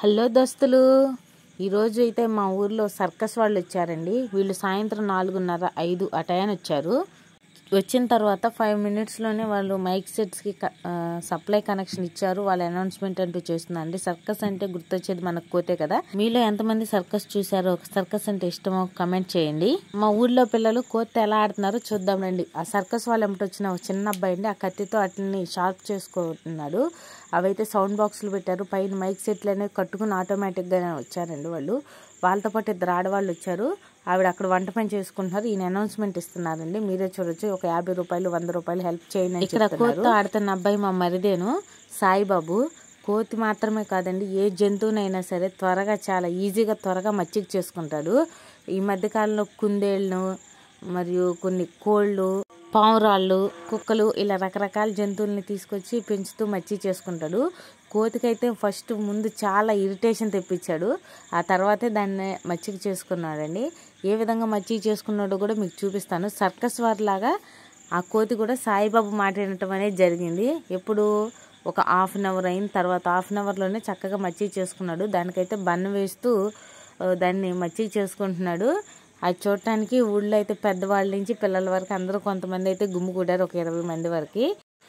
hello దోస్తులు ఈరోజు అయితే మా ఊర్లో సర్కస్ వాళ్ళు వచ్చారండి వీళ్ళు సాయంత్రం నాలుగున్నర ఐదు ఆ టైం వచ్చారు వచ్చిన తర్వాత ఫైవ్ మినిట్స్లోనే వాళ్ళు మైక్ సెట్స్కి సప్లై కనెక్షన్ ఇచ్చారు వాళ్ళ అనౌన్స్మెంట్ అంటూ చేస్తుందండి సర్కస్ అంటే గుర్తొచ్చేది మనకు కోతే కదా మీలో ఎంతమంది సర్కస్ చూసారో సర్కస్ అంటే ఇష్టమో కమెంట్ చేయండి మా ఊర్లో పిల్లలు కోత ఎలా ఆడుతున్నారో చూద్దాం రండి ఆ సర్కస్ వాళ్ళు ఎమ్మటి వచ్చిన ఒక చిన్న అబ్బాయి అండి ఆ కత్తితో వాటిని షార్ప్ చేసుకుంటున్నాడు అవైతే సౌండ్ బాక్సులు పెట్టారు పైన మైక్ సెట్లు అనేవి కట్టుకుని ఆటోమేటిక్గా వచ్చారండి వాళ్ళు వాళ్ళతో పాటు ఇద్దరు ఆడవాళ్ళు వచ్చారు ఆవిడ అక్కడ వంట పని చేసుకుంటున్నారు ఈయన అనౌన్స్మెంట్ ఇస్తున్నారండి మీరే చూడొచ్చు ఒక యాభై రూపాయలు వంద రూపాయలు హెల్ప్ చేయండి ఇక్కడ కోత ఆడుతున్న అబ్బాయి మా మరిదేను సాయిబాబు కోతి మాత్రమే కాదండి ఏ జంతువునైనా సరే త్వరగా చాలా ఈజీగా త్వరగా మచ్చిక చేసుకుంటాడు ఈ మధ్యకాలంలో కుందేళ్ళను మరియు కొన్ని కోళ్ళు పావురాళ్ళు కుక్కలు ఇలా రకరకాల జంతువుల్ని తీసుకొచ్చి పెంచుతూ మచ్చి చేసుకుంటాడు కోతికైతే ఫస్ట్ ముందు చాలా ఇరిటేషన్ తెప్పించాడు ఆ తర్వాతే దాన్ని మచ్చిక చేసుకున్నాడండి ఏ విధంగా మచ్చిక చేసుకున్నాడో కూడా మీకు చూపిస్తాను సర్కస్ వారిలాగా ఆ కోతి కూడా సాయిబాబు మాట వినటం అనేది జరిగింది ఎప్పుడు ఒక హాఫ్ అన్ అవర్ అయిన తర్వాత హాఫ్ అన్ అవర్లోనే చక్కగా మచ్చిక చేసుకున్నాడు దానికైతే బన్న వేస్తూ దాన్ని మచ్చిక చేసుకుంటున్నాడు అది చూడటానికి ఊళ్ళో అయితే పెద్దవాళ్ళ నుంచి పిల్లల వరకు అందరూ కొంతమంది అయితే గుమ్ము కూడారు ఒక ఇరవై మంది వరకు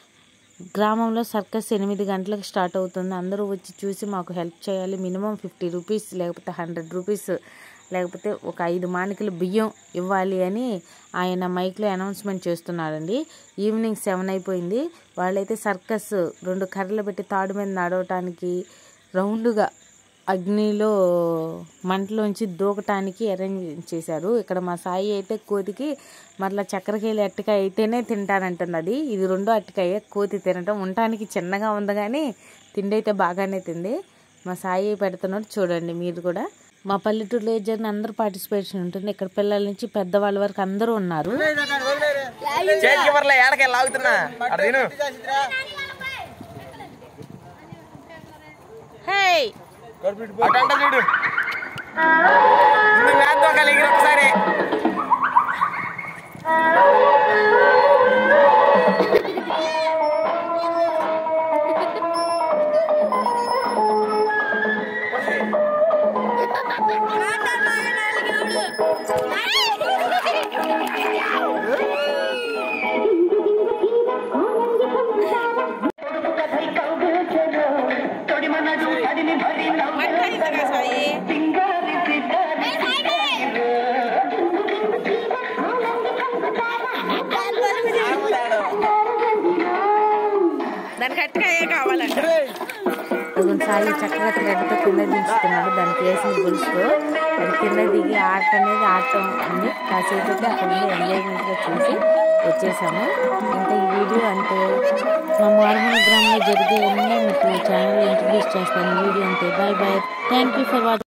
గ్రామంలో సర్కస్ ఎనిమిది గంటలకు స్టార్ట్ అవుతుంది అందరూ వచ్చి చూసి మాకు హెల్ప్ చేయాలి మినిమం ఫిఫ్టీ రూపీస్ లేకపోతే హండ్రెడ్ రూపీస్ లేకపోతే ఒక ఐదు మానికలు బియ్యం ఇవ్వాలి అని ఆయన మైక్లో అనౌన్స్మెంట్ చేస్తున్నాడండి ఈవినింగ్ సెవెన్ అయిపోయింది వాళ్ళైతే సర్కస్ రెండు కర్రలు పెట్టి తాడు మీద నడవటానికి రౌండ్గా అగ్నిలో మంటలోంచి దూకటానికి అరేంజ్ చేశారు ఇక్కడ మా సాయి అయితే కోతికి మరలా చక్కెరకేళి అట్టికాయ అయితేనే తింటానంటున్నది ఇది రెండో అట్టికాయ కోతి తినటం ఉండటానికి చిన్నగా ఉంది కానీ తిండి అయితే బాగానే తింది మా సాయి పెడుతున్నాడు చూడండి మీరు కూడా మా పల్లెటూరులో ఏ జరిగిన అందరూ పార్టిసిపేషన్ ఉంటుంది ఇక్కడ పిల్లల నుంచి పెద్దవాళ్ళ వరకు అందరూ ఉన్నారు చేతికి పర్లే ఏడకే లాగుతున్నా అక్కడ తిను అటు అంట చూడు ముందు వేద్దాం కలిగి ఒకసారి దానికి అట్టకాయే కావాలంట అదిగో సాయి చక్కగా థ్రెడ్తో కింద దించుతున్నాడు దానికి వేసిన గొలుసుతో అది కింద దిగి ఆట అనేది ఆడటం ఉంది కాసేపు అయితే అక్కడ ఉండి ఎంజాయ్మెంట్గా చూసి వచ్చేసాము ఇంకా ఈ వీడియో అంటే మా మారుమూల గ్రామంలో జరిగే అన్నీ మీకు ఛానల్లో ఇంట్రడ్యూస్ చేస్తాను ఈ వీడియో అంటే bye bye thank you for watching